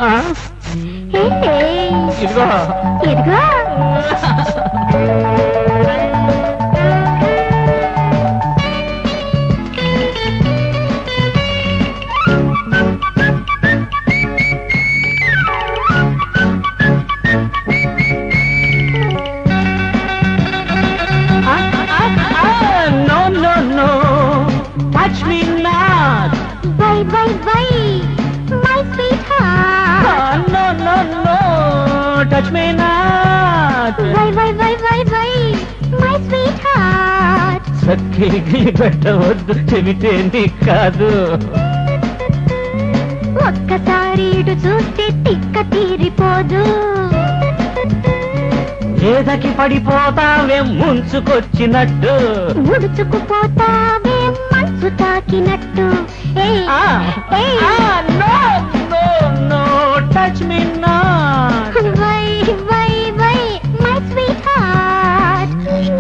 ఆ, హే, హే. ఇదిగో ఇదిగో no no no touch me not bye bye bye my sweetheart no no no touch me not bye bye bye bye bye my sweetheart సక్కిలికి పెట్టవద్దు చెబితే నీకు కాదు ఒక్కసారి ఇటు చూస్తే తిక్క తీరిపోదు ఏదకి పడిపోతావే ముంచుకొచ్చినట్టు ముడుచుకుపోతావే మనసు తాకినట్టు ఏయ్, ఏయ్. No no no touch me not why why why my sweetheart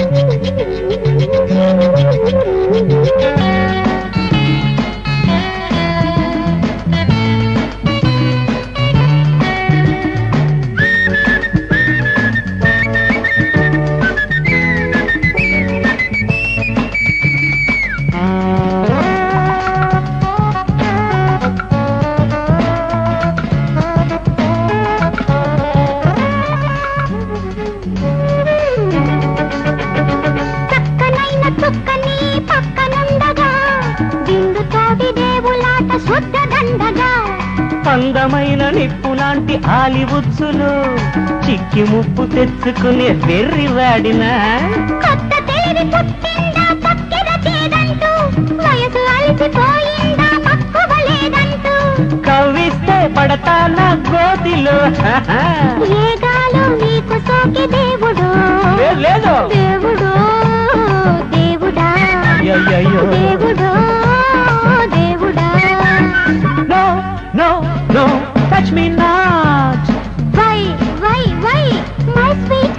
చక్కనైన చుక్కని పక్కనుండగా దిండుతోటి దేవులాట శుద్ధ దండగా అందమైన నిప్పు లాంటి ఆలివుచ్చులు చిక్కి ముప్పు తెచ్చుకునే వెర్రి వాడినా కొత్త తేరి పుట్టిందా చక్కెర చేదంటూ వయసు అలసిపోయిందా మక్కువ లేదంటూ కవ్విస్తే పడతా నా గోతిలో ఏగాలు నీకు సోకి దేవుడు లేదు, లేదు. దేవుడు దేవుడా అయ్యయ్యో. దేవుడు దేవుడా no no no touch me not why why why my sweet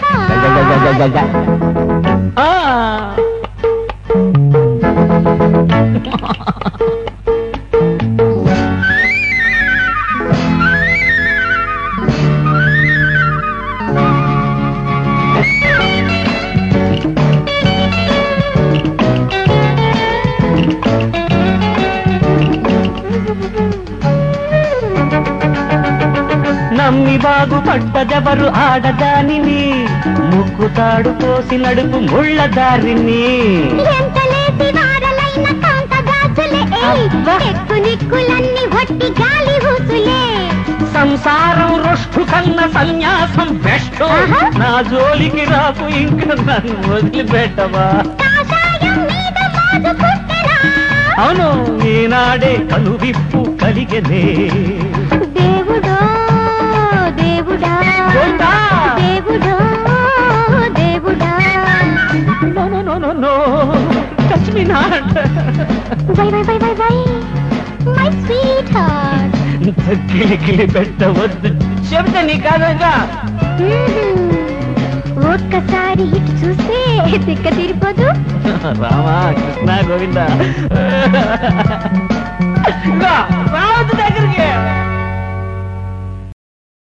నమ్మి బాగుపడ్డదెవరు ఆడదానిని ముక్కుతాడు పోసి నడుపు ముళ్ళ దారిని ఎంత లేసి వారలైన కాంతగాసులే అబ్బా. ఎక్కు నిక్కులన్నీ వట్టి గాలి హూసులే సంసారం రొష్టు కన్న సన్యాసం బెస్ట్ ఆహా. నా జోలికి రాకు ఇంకా నన్ను వదిలిపెట్టవా కాషాయం మీద మోదుకుంటరా అవును ఈనాడే కనువిప్పు కలిగనే దేవుడో దేవుడా దేవుడా. దేవుడో దేవుడా no no no no no touch me not why why why why why my sweetheart కిలికిలి పెట్టవద్దు చెబితే నీ కాదుగా ఒక్కసారి ఇటు చూస్తే తిక్క తీరిపోదు రామా కృష్ణ గోవింద ఇదిగో,